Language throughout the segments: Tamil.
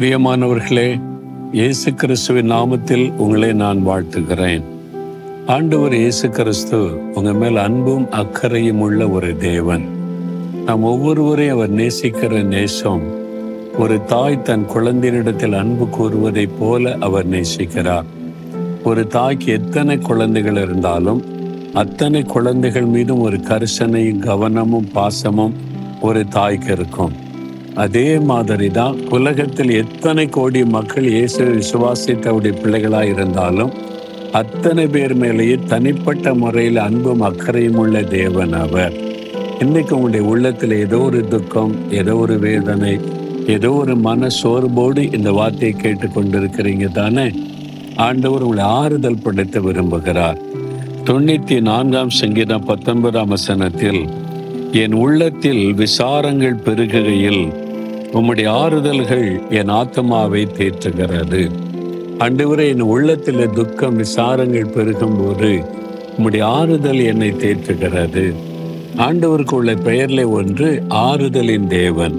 பிரியமானவர்களே இயேசு கிறிஸ்துவின் நாமத்தில் உங்களை நான் வாழ்த்துகிறேன் ஆண்டவர் இயேசு கிறிஸ்து உங்க மேல் அன்பும் அக்கறையும் உள்ள ஒரு தேவன் நாம் ஒவ்வொருவரையும் அவர் நேசிக்கிற நேசம் ஒரு தாய் தன் குழந்தையினிடத்தில் அன்பு கூறுவதைப் போல அவர் நேசிக்கிறார் ஒரு தாய்க்கு எத்தனை குழந்தைகள் இருந்தாலும் அத்தனை குழந்தைகள் மீதும் ஒரு கரிசனையும் கவனமும் பாசமும் ஒரு தாய்க்கு இருக்கும் அதே மாதிரி தான் உலகத்தில் எத்தனை கோடி மக்கள் இயேசு விசுவாசித்தவுடைய பிள்ளைகளாக இருந்தாலும் அத்தனை பேர் மேலேயே தனிப்பட்ட முறையில் அன்பும் அக்கறையும் உள்ள தேவன் அவர் இன்னைக்கு உங்களுடைய உள்ளத்தில் ஏதோ ஒரு துக்கம் ஏதோ ஒரு வேதனை ஏதோ ஒரு மன சோர்வோடு இந்த வார்த்தையை கேட்டுக்கொண்டிருக்கிறீங்க தானே ஆண்டவர் உங்களை ஆறுதல் படுத்த விரும்புகிறார் தொண்ணூத்தி நான்காம் சங்கீதம் பத்தொன்பதாம் வசனத்தில் என் உள்ளத்தில் விசாரங்கள் பெருகுகையில் உம்முடைய ஆறுதல்கள் என் ஆத்மாவை தேற்றுகிறது அன்றுவரை என் உள்ளத்தில் துக்கம் விசாரங்கள் பெருகும்போது உம்முடைய ஆறுதல் என்னை தேற்றுகிறது ஆண்டவருக்கு உள்ள பெயர்ல ஒன்று ஆறுதலின் தேவன்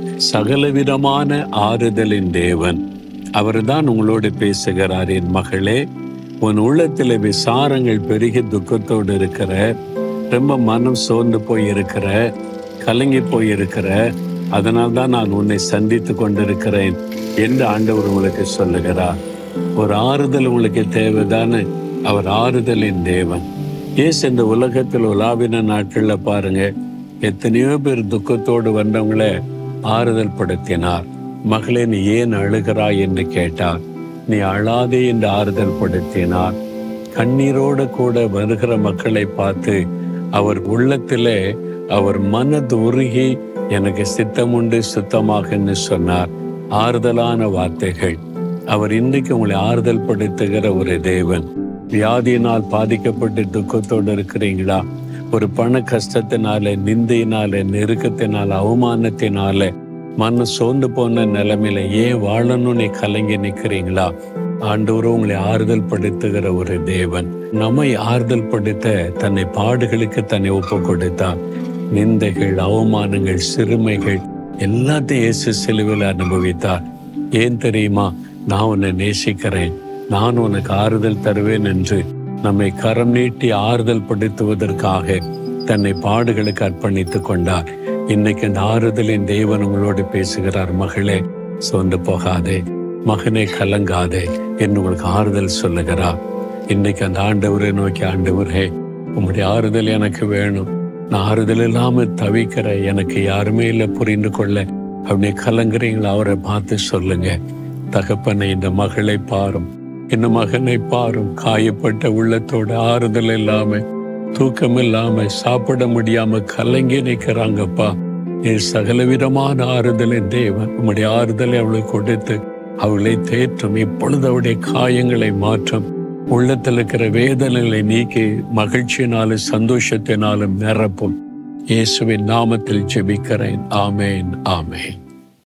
சகலவிதமான ஆறுதலின் தேவன் அவர்தான் உங்களோடு பேசுகிறார் என் மகளே உன் உள்ளத்தில் விசாரங்கள் பெருகி துக்கத்தோடு இருக்கிற ரொம்ப மனம் சோர்ந்து போய் இருக்கிற கலங்கி போய் இருக்கிற அதனால் தான் நான் உன்னை சந்தித்து கொண்டிருக்கிறேன் என்று ஆண்டவர் உங்களுக்கு சொல்லுகிறார் ஒரு ஆறுதல் உங்களுக்கு தேவைதானே அவர் ஆறுதலின் தேவன் ஏசு இந்த உலகத்தில் உலாவின நாட்கள்ல பாருங்க எத்தனையோ பேர் துக்கத்தோடு வந்தவங்கள ஆறுதல் படுத்தினார் மகளே நீ ஏன் அழுகிறாய் என்று கேட்டார் நீ அழாதே என்று ஆறுதல் படுத்தினார் கண்ணீரோடு கூட வருகிற மக்களை பார்த்து அவர் உள்ளத்திலே அவர் மனது உருகி எனக்கு சித்தம் உண்டு சுத்தமாகன்னு சொன்னார் ஆறுதலான வார்த்தைகள் அவர் இன்றைக்கு உங்களை ஆறுதல் படுத்துகிற ஒரு தேவன் வியாதியினால் பாதிக்கப்பட்டு துக்கத்தோடு இருக்கிறீங்களா ஒரு பண கஷ்டத்தினால நிந்தையினால நெருக்கத்தினால அவமானத்தினால மன சோர்ந்து போன நிலைமையில ஏன் வாழணும்னு கலங்கி நிக்கிறீங்களா ஆண்டவரும் உங்களை ஆறுதல் படுத்துகிற ஒரு தேவன் நம்மை ஆறுதல் படுத்த தன்னை பாடுகளுக்கு தன்னை ஒப்பு கொடுத்தார் நிந்தைகள் அவமானங்கள் சிறுமைகள் எல்லாத்தையும் இயேசு சிலுவில் அனுபவித்தார் ஏன் தெரியுமா நான் உன்னை நேசிக்கிறேன் நான் உனக்கு ஆறுதல் தருவேன் என்று நம்மை கரம் நீட்டி ஆறுதல் படுத்துவதற்காக தன்னை பாடுகளுக்கு அர்ப்பணித்துக் கொண்டார் இன்னைக்கு அந்த ஆறுதலின் தேவன் உங்களோடு பேசுகிறார் மகளே சோர்ந்து போகாதே மகனே கலங்காதே என்று உங்களுக்கு ஆறுதல் சொல்லுகிறார் இன்னைக்கு அந்த ஆண்டவரை நோக்கி ஆண்டவரே உங்களுடைய ஆறுதல் எனக்கு வேணும் நான் ஆறுதல் இல்லாம தவிக்கிற எனக்கு யாருமே இல்லை புரிந்து கொள்ள அப்படி கலங்குறீங்களா அவரை பார்த்து சொல்லுங்க தகப்பனை இந்த மகளை பாரும் இந்த மகனை பாரும் காயப்பட்ட உள்ளத்தோட ஆறுதல் இல்லாம தூக்கம் இல்லாம சாப்பிட முடியாம கலங்கி நிற்கிறாங்கப்பா நீ சகலவிதமான ஆறுதலின் தேவன் உம்முடைய ஆறுதலை அவளுக்கு கொடுத்து அவளை தேற்றும் இப்பொழுது அவருடைய காயங்களை மாற்றும் உள்ளத்தில் இருக்கிற வேதனைகளை நீக்கி மகிழ்ச்சியினாலும் சந்தோஷத்தினாலும் நிரப்பும் இயேசுவின் நாமத்தில் ஜெபிக்கிறேன் ஆமேன் ஆமேன்